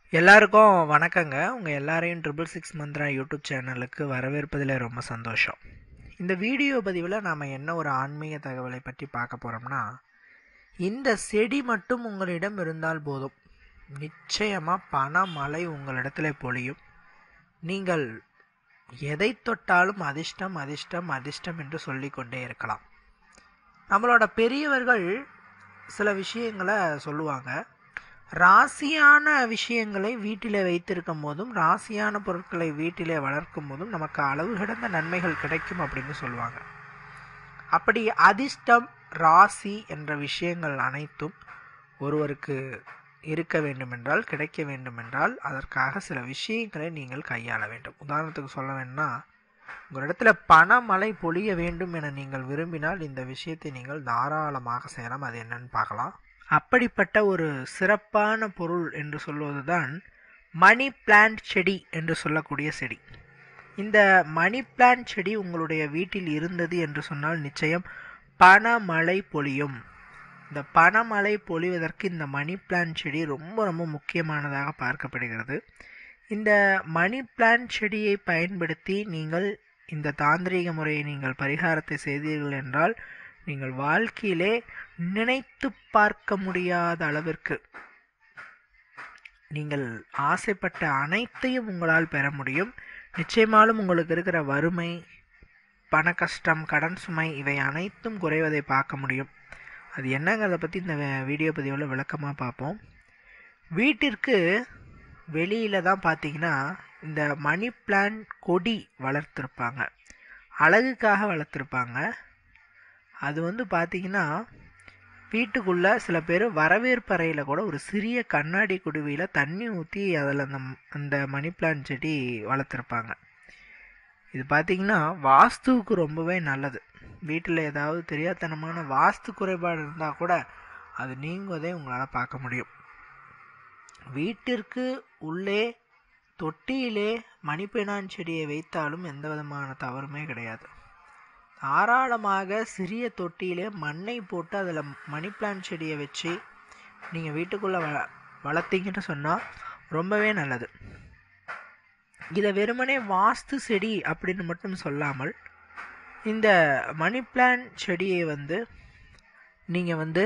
எல்லாருக்கும் வணக்கங்க உங்கள் எல்லாரையும் ட்ரிபிள் சிக்ஸ் மந்த்ரா யூடியூப் சேனலுக்கு வரவேற்பதில் ரொம்ப சந்தோஷம் இந்த வீடியோ பதிவில் நாம் என்ன ஒரு ஆன்மீக தகவலை பற்றி பார்க்க போகிறோம்னா இந்த செடி மட்டும் உங்களிடம் இருந்தால் போதும் நிச்சயமாக பண மழை உங்களிடத்தில் பொழியும் நீங்கள் எதை தொட்டாலும் அதிர்ஷ்டம் அதிர்ஷ்டம் அதிர்ஷ்டம் என்று சொல்லிக்கொண்டே இருக்கலாம் நம்மளோட பெரியவர்கள் சில விஷயங்களை சொல்லுவாங்க ராசியான விஷயங்களை வீட்டிலே வைத்திருக்கும் போதும் ராசியான பொருட்களை வீட்டிலே வளர்க்கும் போதும் நமக்கு அளவு கிடந்த நன்மைகள் கிடைக்கும் அப்படின்னு சொல்லுவாங்க அப்படி அதிர்ஷ்டம் ராசி என்ற விஷயங்கள் அனைத்தும் ஒருவருக்கு இருக்க வேண்டுமென்றால் கிடைக்க வேண்டுமென்றால் அதற்காக சில விஷயங்களை நீங்கள் கையாள வேண்டும் உதாரணத்துக்கு சொல்ல வேணும்னா உங்களிடத்துல பணமழை பொழிய வேண்டும் என நீங்கள் விரும்பினால் இந்த விஷயத்தை நீங்கள் தாராளமாக செய்யலாம் அது என்னன்னு பார்க்கலாம் அப்படிப்பட்ட ஒரு சிறப்பான பொருள் என்று சொல்வதுதான் மணி பிளான்ட் செடி என்று சொல்லக்கூடிய செடி இந்த மணி பிளான்ட் செடி உங்களுடைய வீட்டில் இருந்தது என்று சொன்னால் நிச்சயம் பணமழை பொழியும் இந்த பணமழை பொழிவதற்கு இந்த மணி பிளான்ட் செடி ரொம்ப ரொம்ப முக்கியமானதாக பார்க்கப்படுகிறது இந்த மணி பிளான்ட் செடியை பயன்படுத்தி நீங்கள் இந்த தாந்திரீக முறையை நீங்கள் பரிகாரத்தை செய்தீர்கள் என்றால் நீங்கள் வாழ்க்கையிலே நினைத்து பார்க்க முடியாத அளவிற்கு நீங்கள் ஆசைப்பட்ட அனைத்தையும் உங்களால் பெற முடியும் நிச்சயமாலும் உங்களுக்கு இருக்கிற வறுமை பண கஷ்டம் கடன் சுமை இவை அனைத்தும் குறைவதை பார்க்க முடியும் அது என்னங்கிறத பற்றி இந்த வீடியோ பதிவில் விளக்கமாக பார்ப்போம் வீட்டிற்கு வெளியில் தான் பார்த்தீங்கன்னா இந்த மணி பிளான் கொடி வளர்த்துருப்பாங்க அழகுக்காக வளர்த்துருப்பாங்க அது வந்து பார்த்தீங்கன்னா வீட்டுக்குள்ளே சில பேர் வரவேற்பறையில் கூட ஒரு சிறிய கண்ணாடி குடுவியில் தண்ணி ஊற்றி அதில் அந்த அந்த மணி பிளான்ட் செடி வளர்த்துருப்பாங்க இது பார்த்தீங்கன்னா வாஸ்துவுக்கு ரொம்பவே நல்லது வீட்டில் ஏதாவது தெரியாதனமான வாஸ்து குறைபாடு இருந்தால் கூட அது நீங்குவதை உங்களால் பார்க்க முடியும் வீட்டிற்கு உள்ளே தொட்டியிலே மணிப்பெணான் செடியை வைத்தாலும் எந்த விதமான தவறுமே கிடையாது தாராளமாக சிறிய தொட்டியிலே மண்ணை போட்டு அதில் மணி பிளான்ட் செடியை வச்சு நீங்கள் வீட்டுக்குள்ளே வள வளர்த்தீங்கன்னு சொன்னால் ரொம்பவே நல்லது இதை வெறுமனே வாஸ்து செடி அப்படின்னு மட்டும் சொல்லாமல் இந்த மணி பிளான்ட் செடியை வந்து நீங்கள் வந்து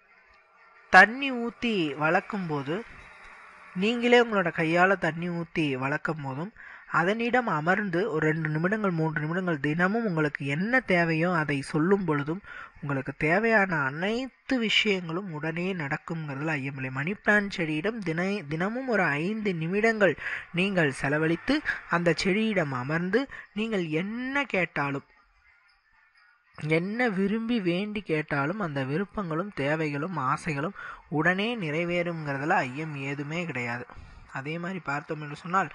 தண்ணி ஊற்றி வளர்க்கும் போது நீங்களே உங்களோட கையால் தண்ணி ஊற்றி வளர்க்கும் போதும் அதனிடம் அமர்ந்து ஒரு ரெண்டு நிமிடங்கள் மூன்று நிமிடங்கள் தினமும் உங்களுக்கு என்ன தேவையோ அதை சொல்லும் பொழுதும் உங்களுக்கு தேவையான அனைத்து விஷயங்களும் உடனே நடக்குங்கிறதுல ஐயமில்லை மணி பிளான்ட் செடியிடம் தின தினமும் ஒரு ஐந்து நிமிடங்கள் நீங்கள் செலவழித்து அந்த செடியிடம் அமர்ந்து நீங்கள் என்ன கேட்டாலும் என்ன விரும்பி வேண்டி கேட்டாலும் அந்த விருப்பங்களும் தேவைகளும் ஆசைகளும் உடனே நிறைவேறுங்கிறதுல ஐயம் ஏதுமே கிடையாது அதே மாதிரி பார்த்தோம் என்று சொன்னால்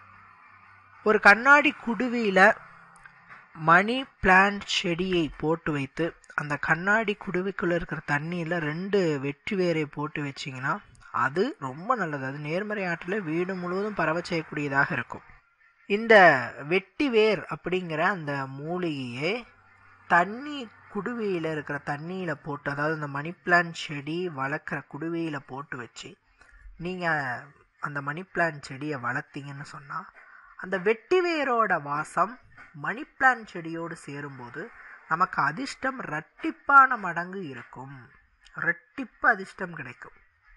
ஒரு கண்ணாடி குடுவியில் மணி பிளான்ட் செடியை போட்டு வைத்து அந்த கண்ணாடி குடுவைக்குள்ளே இருக்கிற தண்ணியில் ரெண்டு வெற்றி வேரை போட்டு வச்சிங்கன்னா அது ரொம்ப நல்லது அது நேர்மறை ஆற்றில் வீடு முழுவதும் பரவ செய்யக்கூடியதாக இருக்கும் இந்த வெட்டி வேர் அப்படிங்கிற அந்த மூலிகையை தண்ணி குடுவையில் இருக்கிற தண்ணியில் போட்டு அதாவது இந்த மணி பிளான்ட் செடி வளர்க்குற குடுவையில் போட்டு வச்சு நீங்கள் அந்த மணி பிளான்ட் செடியை வளர்த்தீங்கன்னு சொன்னால் அந்த வெட்டி வேரோட வாசம் மணி பிளான்ட் செடியோடு சேரும்போது நமக்கு அதிர்ஷ்டம் ரெட்டிப்பான மடங்கு இருக்கும் ரெட்டிப்பு அதிர்ஷ்டம் கிடைக்கும்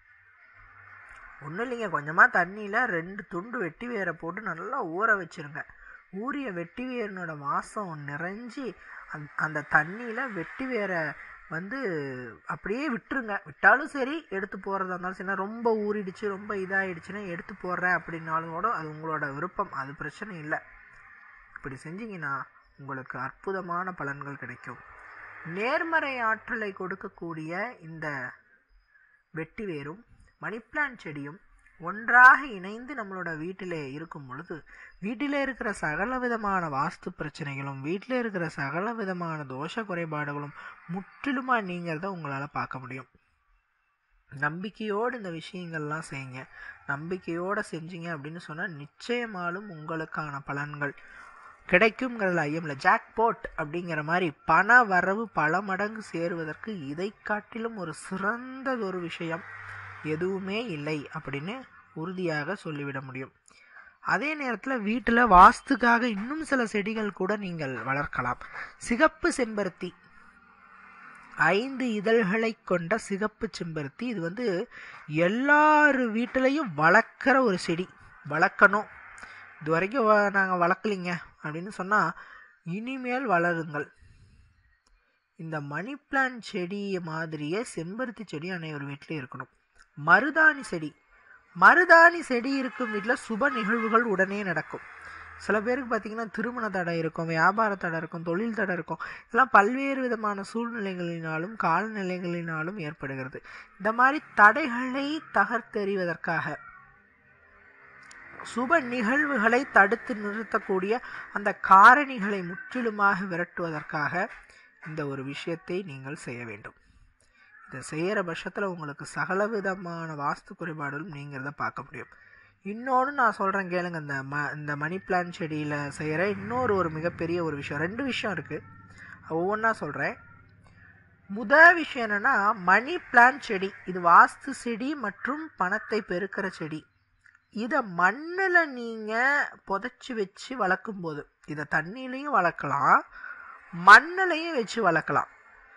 ஒன்றும் இல்லைங்க கொஞ்சமாக தண்ணியில் ரெண்டு துண்டு வெட்டி வேரை போட்டு நல்லா ஊற வச்சுருங்க ஊறிய வெட்டி வேரினோட வாசம் நிறைஞ்சி அந் அந்த தண்ணியில் வெட்டி வேரை வந்து அப்படியே விட்டுருங்க விட்டாலும் சரி எடுத்து போகிறதா இருந்தாலும் சரி ரொம்ப ஊறிடுச்சு ரொம்ப இதாகிடுச்சுன்னா எடுத்து போடுறேன் அப்படின்னாலும் கூட அது உங்களோட விருப்பம் அது பிரச்சனை இல்லை இப்படி செஞ்சீங்கன்னா உங்களுக்கு அற்புதமான பலன்கள் கிடைக்கும் நேர்மறை ஆற்றலை கொடுக்கக்கூடிய இந்த வெட்டி வேரும் மணி பிளான்ட் செடியும் ஒன்றாக இணைந்து நம்மளோட வீட்டிலே இருக்கும் பொழுது வீட்டிலே இருக்கிற சகல விதமான வாஸ்து பிரச்சனைகளும் வீட்டில் இருக்கிற சகல விதமான தோஷ குறைபாடுகளும் முற்றிலுமாக நீங்கிறத உங்களால் பார்க்க முடியும் நம்பிக்கையோடு இந்த விஷயங்கள்லாம் செய்யுங்க நம்பிக்கையோடு செஞ்சீங்க அப்படின்னு சொன்னால் நிச்சயமாலும் உங்களுக்கான பலன்கள் கிடைக்குங்கிறதுல ஐயமில்ல ஜாக்போட் அப்படிங்கிற மாதிரி பண வரவு பல மடங்கு சேருவதற்கு இதை காட்டிலும் ஒரு சிறந்ததொரு விஷயம் எதுவுமே இல்லை அப்படின்னு உறுதியாக சொல்லிவிட முடியும் அதே நேரத்தில் வீட்டில் வாஸ்துக்காக இன்னும் சில செடிகள் கூட நீங்கள் வளர்க்கலாம் சிகப்பு செம்பருத்தி ஐந்து இதழ்களை கொண்ட சிகப்பு செம்பருத்தி இது வந்து எல்லார் வீட்டிலையும் வளர்க்குற ஒரு செடி வளர்க்கணும் இது வரைக்கும் நாங்கள் வளர்க்கலிங்க அப்படின்னு சொன்னால் இனிமேல் வளருங்கள் இந்த மணி பிளான்ட் செடி மாதிரியே செம்பருத்தி செடி அனைவர் வீட்லேயும் இருக்கணும் மருதாணி செடி மருதாணி செடி இருக்கும் வீட்டில் சுப நிகழ்வுகள் உடனே நடக்கும் சில பேருக்கு பார்த்தீங்கன்னா திருமண தடை இருக்கும் வியாபார தடை இருக்கும் தொழில் தடை இருக்கும் இதெல்லாம் பல்வேறு விதமான சூழ்நிலைகளினாலும் காலநிலைகளினாலும் ஏற்படுகிறது இந்த மாதிரி தடைகளை தகர்த்தெறிவதற்காக சுப நிகழ்வுகளை தடுத்து நிறுத்தக்கூடிய அந்த காரணிகளை முற்றிலுமாக விரட்டுவதற்காக இந்த ஒரு விஷயத்தை நீங்கள் செய்ய வேண்டும் இதை செய்கிற பட்சத்தில் உங்களுக்கு சகலவிதமான வாஸ்து குறைபாடுகளும் நீங்கிறத பார்க்க முடியும் இன்னொன்று நான் சொல்கிறேன் கேளுங்க இந்த ம இந்த மணி பிளான்ட் செடியில் செய்கிற இன்னொரு ஒரு மிகப்பெரிய ஒரு விஷயம் ரெண்டு விஷயம் இருக்குது ஒவ்வொன்றா சொல்கிறேன் முத விஷயம் என்னென்னா மணி பிளான்ட் செடி இது வாஸ்து செடி மற்றும் பணத்தை பெருக்கிற செடி இதை மண்ணில் நீங்கள் புதைச்சி வச்சு வளர்க்கும் போது இதை தண்ணியிலையும் வளர்க்கலாம் மண்ணிலையும் வச்சு வளர்க்கலாம்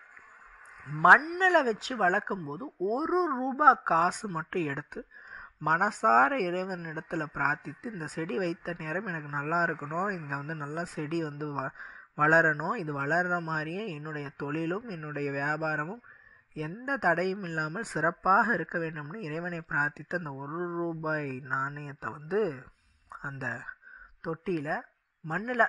மண்ணில் வச்சு வளர்க்கும் போது ஒரு ரூபா காசு மட்டும் எடுத்து மனசார இறைவன் இடத்துல பிரார்த்தித்து இந்த செடி வைத்த நேரம் எனக்கு நல்லா இருக்கணும் இங்கே வந்து நல்லா செடி வந்து வ வளரணும் இது வளர்கிற மாதிரியே என்னுடைய தொழிலும் என்னுடைய வியாபாரமும் எந்த தடையும் இல்லாமல் சிறப்பாக இருக்க வேண்டும்னு இறைவனை பிரார்த்தித்து அந்த ஒரு ரூபாய் நாணயத்தை வந்து அந்த தொட்டியில் மண்ணில்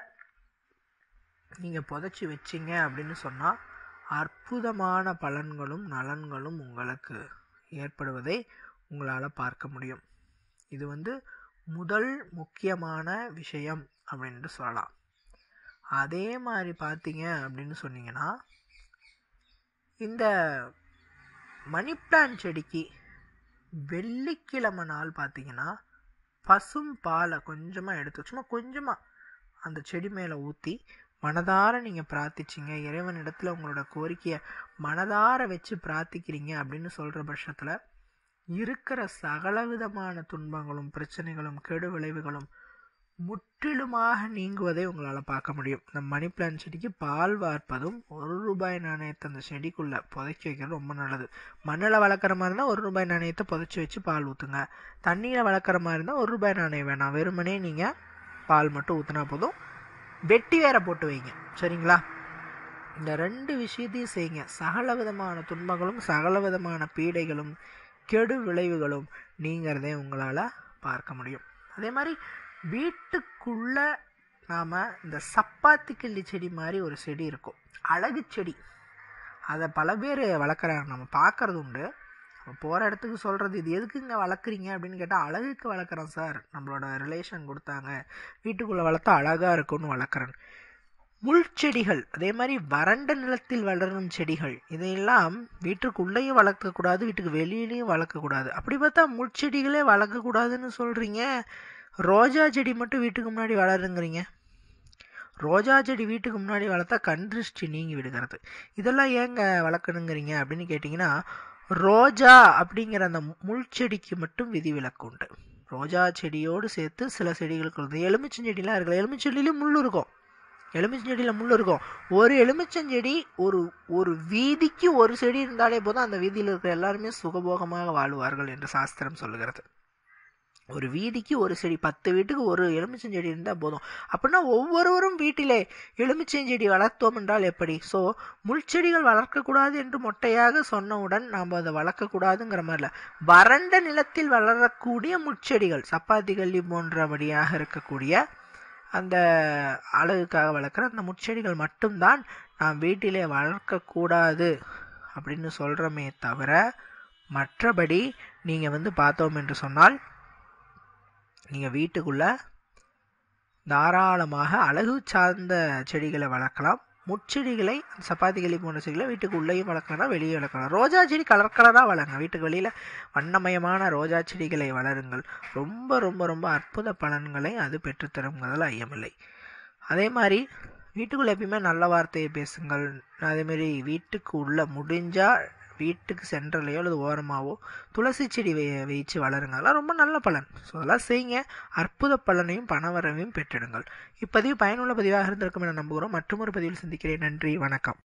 நீங்கள் புதைச்சி வச்சிங்க அப்படின்னு சொன்னால் அற்புதமான பலன்களும் நலன்களும் உங்களுக்கு ஏற்படுவதை உங்களால் பார்க்க முடியும் இது வந்து முதல் முக்கியமான விஷயம் அப்படின்ட்டு சொல்லலாம் அதே மாதிரி பார்த்தீங்க அப்படின்னு சொன்னீங்கன்னா இந்த மணி பிளான்ட் செடிக்கு வெள்ளிக்கிழமை நாள் பார்த்தீங்கன்னா பசும் பாலை கொஞ்சமாக எடுத்து சும்மா கொஞ்சமாக அந்த செடி மேலே ஊற்றி மனதார நீங்கள் பிரார்த்திச்சிங்க இறைவனிடத்தில் உங்களோட கோரிக்கையை மனதார வச்சு பிரார்த்திக்கிறீங்க அப்படின்னு சொல்கிற பட்சத்தில் இருக்கிற சகலவிதமான துன்பங்களும் பிரச்சனைகளும் கெடு விளைவுகளும் முற்றிலுமாக நீங்குவதை உங்களால் பார்க்க முடியும் இந்த மணி பிளான்ட் செடிக்கு பால் வார்ப்பதும் ஒரு ரூபாய் நாணயத்தை அந்த செடிக்குள்ளே புதைச்சி வைக்கிறது ரொம்ப நல்லது மண்ணில் வளர்க்குற மாதிரி இருந்தால் ஒரு ரூபாய் நாணயத்தை புதைச்சி வச்சு பால் ஊற்றுங்க தண்ணியில் வளர்க்குற மாதிரி இருந்தால் ஒரு ரூபாய் நாணயம் வேணாம் வெறுமனே நீங்கள் பால் மட்டும் ஊற்றினா போதும் வெட்டி வேற போட்டு வைங்க சரிங்களா இந்த ரெண்டு விஷயத்தையும் செய்யுங்க சகல விதமான துன்பங்களும் சகல விதமான பீடைகளும் கெடு விளைவுகளும் நீங்கிறதே உங்களால் பார்க்க முடியும் அதே மாதிரி வீட்டுக்குள்ள நாம் இந்த சப்பாத்தி கிள்ளி செடி மாதிரி ஒரு செடி இருக்கும் அழகு செடி அதை பல பேர் வளர்க்குறாங்க நம்ம பார்க்குறது உண்டு போகிற இடத்துக்கு சொல்கிறது இது எதுக்குங்க வளர்க்குறீங்க அப்படின்னு கேட்டால் அழகுக்கு வளர்க்குறேன் சார் நம்மளோட ரிலேஷன் கொடுத்தாங்க வீட்டுக்குள்ளே வளர்த்தா அழகாக இருக்கும்னு வளர்க்குறேன் முள் செடிகள் அதே மாதிரி வறண்ட நிலத்தில் வளரும் செடிகள் இதையெல்லாம் வீட்டுக்குள்ளேயும் வளர்க்கக்கூடாது வீட்டுக்கு வெளியிலையும் வளர்க்கக்கூடாது அப்படி பார்த்தா முள்செடிகளே வளர்க்கக்கூடாதுன்னு சொல்கிறீங்க ரோஜா செடி மட்டும் வீட்டுக்கு முன்னாடி வளருங்கிறீங்க ரோஜா செடி வீட்டுக்கு முன்னாடி வளர்த்தா கண் திருஷ்டி நீங்கி விடுகிறது இதெல்லாம் ஏங்க வளர்க்கணுங்கிறீங்க அப்படின்னு கேட்டிங்கன்னா ரோஜா அப்படிங்கிற அந்த முள் செடிக்கு மட்டும் விதிவிலக்கு உண்டு ரோஜா செடியோடு சேர்த்து சில செடிகளுக்கு உள்ளது எலுமிச்சஞ்செடிலாம் இருக்குது எலுமிச்செடியிலையும் முள் இருக்கும் எலுமிச்சஞ்செடியில் முள் இருக்கும் ஒரு எலுமிச்சஞ்செடி ஒரு ஒரு வீதிக்கு ஒரு செடி இருந்தாலே போதும் அந்த வீதியில் இருக்கிற எல்லாருமே சுகபோகமாக வாழ்வார்கள் என்று சாஸ்திரம் சொல்லுகிறது ஒரு வீதிக்கு ஒரு செடி பத்து வீட்டுக்கு ஒரு எலுமிச்சஞ்செடி இருந்தால் போதும் அப்படின்னா ஒவ்வொருவரும் வீட்டிலே எலுமிச்சஞ்செடி வளர்த்தோம் என்றால் எப்படி ஸோ முள்செடிகள் வளர்க்கக்கூடாது என்று மொட்டையாக சொன்னவுடன் நாம் அதை வளர்க்கக்கூடாதுங்கிற மாதிரில வறண்ட நிலத்தில் வளரக்கூடிய முட்செடிகள் சப்பாத்தி கல்லி போன்றபடியாக இருக்கக்கூடிய அந்த அழகுக்காக வளர்க்குற அந்த முட்செடிகள் மட்டும்தான் நாம் வீட்டிலே வளர்க்கக்கூடாது அப்படின்னு சொல்கிறோமே தவிர மற்றபடி நீங்கள் வந்து பார்த்தோம் என்று சொன்னால் நீங்கள் வீட்டுக்குள்ளே தாராளமாக அழகு சார்ந்த செடிகளை வளர்க்கலாம் முட்செடிகளை சப்பாத்தி கிளி போன்ற செடிகளை வீட்டுக்கு உள்ளேயும் வளர்க்கலாம் வெளியே வளர்க்கலாம் ரோஜா செடி கலர் கலராக வளருங்க வீட்டுக்கு வெளியில் வண்ணமயமான ரோஜா செடிகளை வளருங்கள் ரொம்ப ரொம்ப ரொம்ப அற்புத பலன்களை அது பெற்றுத்தருங்கிறதுல ஐயமில்லை அதே மாதிரி வீட்டுக்குள்ளே எப்பயுமே நல்ல வார்த்தையை பேசுங்கள் அதேமாரி வீட்டுக்கு உள்ள முடிஞ்சால் வீட்டுக்கு சென்டர்லையோ அல்லது ஓரமாகவோ துளசி செடி வை வைச்சு வளருங்க அதெல்லாம் ரொம்ப நல்ல பலன் ஸோ அதெல்லாம் செய்யுங்க அற்புத பலனையும் பணவரவையும் பெற்றிடுங்கள் இப்பதிவு பயனுள்ள பதிவாக இருந்திருக்கும் என நம்புகிறோம் மற்றொரு பதிவில் சந்திக்கிறேன் நன்றி வணக்கம்